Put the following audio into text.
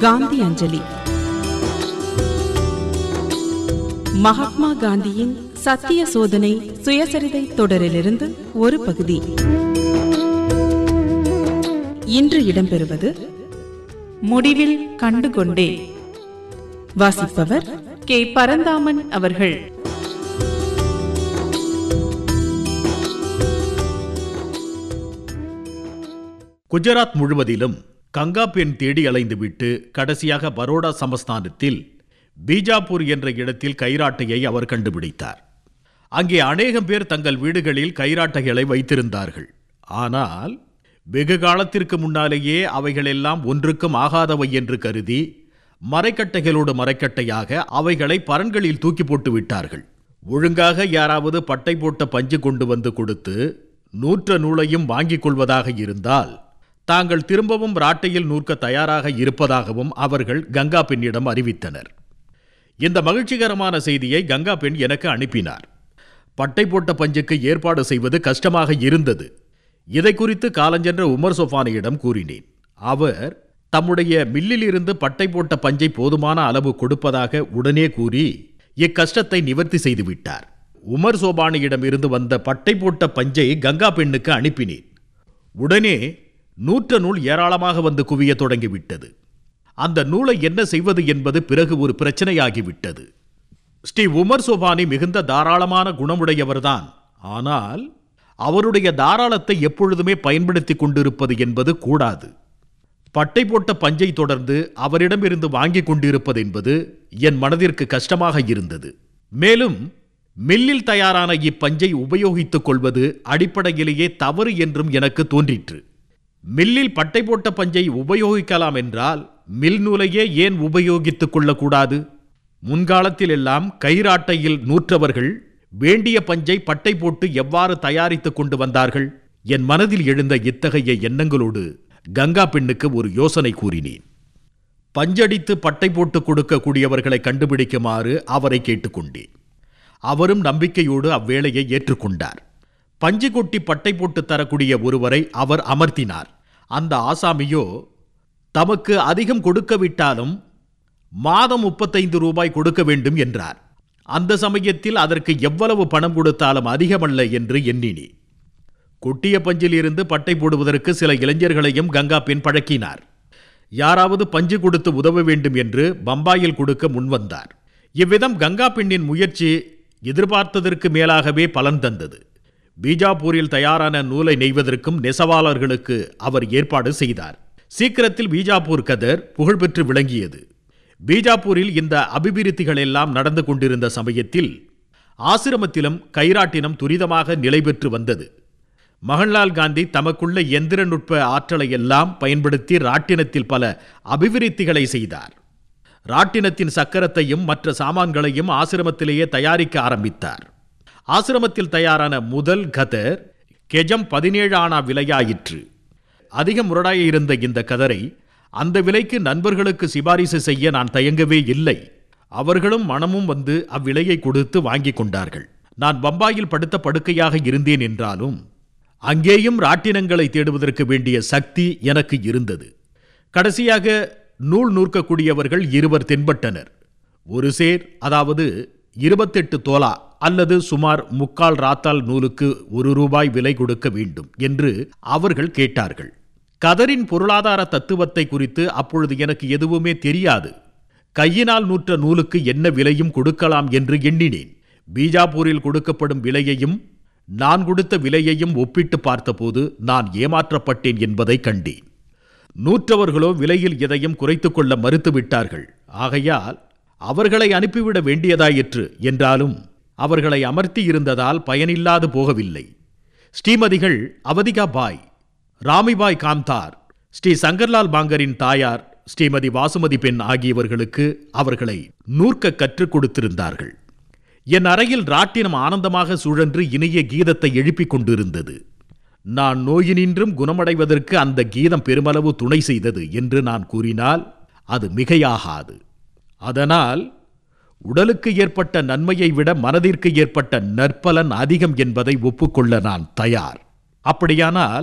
காந்தி அஞ்சலி மகாத்மா காந்தியின் சத்திய சோதனை சுயசரிதை தொடரிலிருந்து ஒரு பகுதி இன்று இடம்பெறுவது முடிவில் கண்டுகொண்டே வாசிப்பவர் கே பரந்தாமன் அவர்கள் குஜராத் முழுவதிலும் கங்கா பெண் தேடி அலைந்துவிட்டு கடைசியாக பரோடா சமஸ்தானத்தில் பீஜாப்பூர் என்ற இடத்தில் கைராட்டையை அவர் கண்டுபிடித்தார் அங்கே அநேகம் பேர் தங்கள் வீடுகளில் கைராட்டைகளை வைத்திருந்தார்கள் ஆனால் வெகு காலத்திற்கு முன்னாலேயே அவைகளெல்லாம் ஒன்றுக்கும் ஆகாதவை என்று கருதி மரைக்கட்டைகளோடு மரைக்கட்டையாக அவைகளை பரன்களில் தூக்கி போட்டு விட்டார்கள் ஒழுங்காக யாராவது பட்டை போட்ட பஞ்சு கொண்டு வந்து கொடுத்து நூற்ற நூலையும் வாங்கிக் கொள்வதாக இருந்தால் தாங்கள் திரும்பவும் ராட்டையில் நூற்க தயாராக இருப்பதாகவும் அவர்கள் கங்கா பெண்ணிடம் அறிவித்தனர் இந்த மகிழ்ச்சிகரமான செய்தியை கங்கா பெண் எனக்கு அனுப்பினார் பட்டை போட்ட பஞ்சுக்கு ஏற்பாடு செய்வது கஷ்டமாக இருந்தது இதை குறித்து காலஞ்சென்ற உமர் சொஃபானியிடம் கூறினேன் அவர் தம்முடைய மில்லிலிருந்து பட்டை போட்ட பஞ்சை போதுமான அளவு கொடுப்பதாக உடனே கூறி இக்கஷ்டத்தை நிவர்த்தி செய்து விட்டார் உமர் சோபானியிடம் இருந்து வந்த பட்டை போட்ட பஞ்சை கங்கா பெண்ணுக்கு அனுப்பினேன் உடனே நூற்ற நூல் ஏராளமாக வந்து குவிய தொடங்கிவிட்டது அந்த நூலை என்ன செய்வது என்பது பிறகு ஒரு பிரச்சனையாகிவிட்டது ஸ்ரீ உமர் சோபானி மிகுந்த தாராளமான குணமுடையவர்தான் ஆனால் அவருடைய தாராளத்தை எப்பொழுதுமே பயன்படுத்தி கொண்டிருப்பது என்பது கூடாது பட்டை போட்ட பஞ்சை தொடர்ந்து அவரிடமிருந்து வாங்கிக் கொண்டிருப்பது என்பது என் மனதிற்கு கஷ்டமாக இருந்தது மேலும் மில்லில் தயாரான இப்பஞ்சை உபயோகித்துக் கொள்வது அடிப்படையிலேயே தவறு என்றும் எனக்கு தோன்றிற்று மில்லில் பட்டை போட்ட பஞ்சை உபயோகிக்கலாம் என்றால் மில் நூலையே ஏன் உபயோகித்துக் கொள்ளக்கூடாது முன்காலத்தில் எல்லாம் கைராட்டையில் நூற்றவர்கள் வேண்டிய பஞ்சை பட்டை போட்டு எவ்வாறு தயாரித்துக் கொண்டு வந்தார்கள் என் மனதில் எழுந்த இத்தகைய எண்ணங்களோடு கங்கா பெண்ணுக்கு ஒரு யோசனை கூறினேன் பஞ்சடித்து பட்டை போட்டு கொடுக்கக்கூடியவர்களை கண்டுபிடிக்குமாறு அவரை கேட்டுக்கொண்டேன் அவரும் நம்பிக்கையோடு அவ்வேளையை ஏற்றுக்கொண்டார் பஞ்சு கொட்டி பட்டை போட்டு தரக்கூடிய ஒருவரை அவர் அமர்த்தினார் அந்த ஆசாமியோ தமக்கு அதிகம் கொடுக்கவிட்டாலும் மாதம் முப்பத்தைந்து ரூபாய் கொடுக்க வேண்டும் என்றார் அந்த சமயத்தில் அதற்கு எவ்வளவு பணம் கொடுத்தாலும் அதிகமல்ல என்று எண்ணினேன் கொட்டிய பஞ்சில் இருந்து பட்டை போடுவதற்கு சில இளைஞர்களையும் கங்கா பெண் பழக்கினார் யாராவது பஞ்சு கொடுத்து உதவ வேண்டும் என்று பம்பாயில் கொடுக்க முன்வந்தார் இவ்விதம் கங்கா பெண்ணின் முயற்சி எதிர்பார்த்ததற்கு மேலாகவே பலன் தந்தது பீஜாப்பூரில் தயாரான நூலை நெய்வதற்கும் நெசவாளர்களுக்கு அவர் ஏற்பாடு செய்தார் சீக்கிரத்தில் பீஜாப்பூர் கதர் புகழ்பெற்று விளங்கியது பீஜாப்பூரில் இந்த அபிவிருத்திகள் எல்லாம் நடந்து கொண்டிருந்த சமயத்தில் ஆசிரமத்திலும் கைராட்டினம் துரிதமாக நிலை பெற்று வந்தது மகன்லால் காந்தி தமக்குள்ள எந்திர நுட்ப ஆற்றலை எல்லாம் பயன்படுத்தி ராட்டினத்தில் பல அபிவிருத்திகளை செய்தார் ராட்டினத்தின் சக்கரத்தையும் மற்ற சாமான்களையும் ஆசிரமத்திலேயே தயாரிக்க ஆரம்பித்தார் ஆசிரமத்தில் தயாரான முதல் கதர் கெஜம் பதினேழு ஆனா விலையாயிற்று அதிக முரடாய இருந்த இந்த கதரை அந்த விலைக்கு நண்பர்களுக்கு சிபாரிசு செய்ய நான் தயங்கவே இல்லை அவர்களும் மனமும் வந்து அவ்விலையை கொடுத்து வாங்கிக் கொண்டார்கள் நான் பம்பாயில் படுத்த படுக்கையாக இருந்தேன் என்றாலும் அங்கேயும் ராட்டினங்களை தேடுவதற்கு வேண்டிய சக்தி எனக்கு இருந்தது கடைசியாக நூல் நூற்கக்கூடியவர்கள் இருவர் தென்பட்டனர் ஒரு சேர் அதாவது இருபத்தெட்டு தோலா அல்லது சுமார் முக்கால் ராத்தால் நூலுக்கு ஒரு ரூபாய் விலை கொடுக்க வேண்டும் என்று அவர்கள் கேட்டார்கள் கதரின் பொருளாதார தத்துவத்தை குறித்து அப்பொழுது எனக்கு எதுவுமே தெரியாது கையினால் நூற்ற நூலுக்கு என்ன விலையும் கொடுக்கலாம் என்று எண்ணினேன் பீஜாப்பூரில் கொடுக்கப்படும் விலையையும் நான் கொடுத்த விலையையும் ஒப்பிட்டு பார்த்தபோது நான் ஏமாற்றப்பட்டேன் என்பதை கண்டேன் நூற்றவர்களோ விலையில் எதையும் குறைத்துக் கொள்ள மறுத்துவிட்டார்கள் ஆகையால் அவர்களை அனுப்பிவிட வேண்டியதாயிற்று என்றாலும் அவர்களை அமர்த்தி இருந்ததால் பயனில்லாது போகவில்லை ஸ்ரீமதிகள் அவதிகா பாய் ராமிபாய் காம்தார் ஸ்ரீ சங்கர்லால் பாங்கரின் தாயார் ஸ்ரீமதி வாசுமதி பெண் ஆகியவர்களுக்கு அவர்களை நூற்க கற்றுக் கொடுத்திருந்தார்கள் என் அறையில் ராட்டினம் ஆனந்தமாக சுழன்று இனிய கீதத்தை எழுப்பிக் கொண்டிருந்தது நான் நோயினின்றும் குணமடைவதற்கு அந்த கீதம் பெருமளவு துணை செய்தது என்று நான் கூறினால் அது மிகையாகாது அதனால் உடலுக்கு ஏற்பட்ட நன்மையை விட மனதிற்கு ஏற்பட்ட நற்பலன் அதிகம் என்பதை ஒப்புக்கொள்ள நான் தயார் அப்படியானால்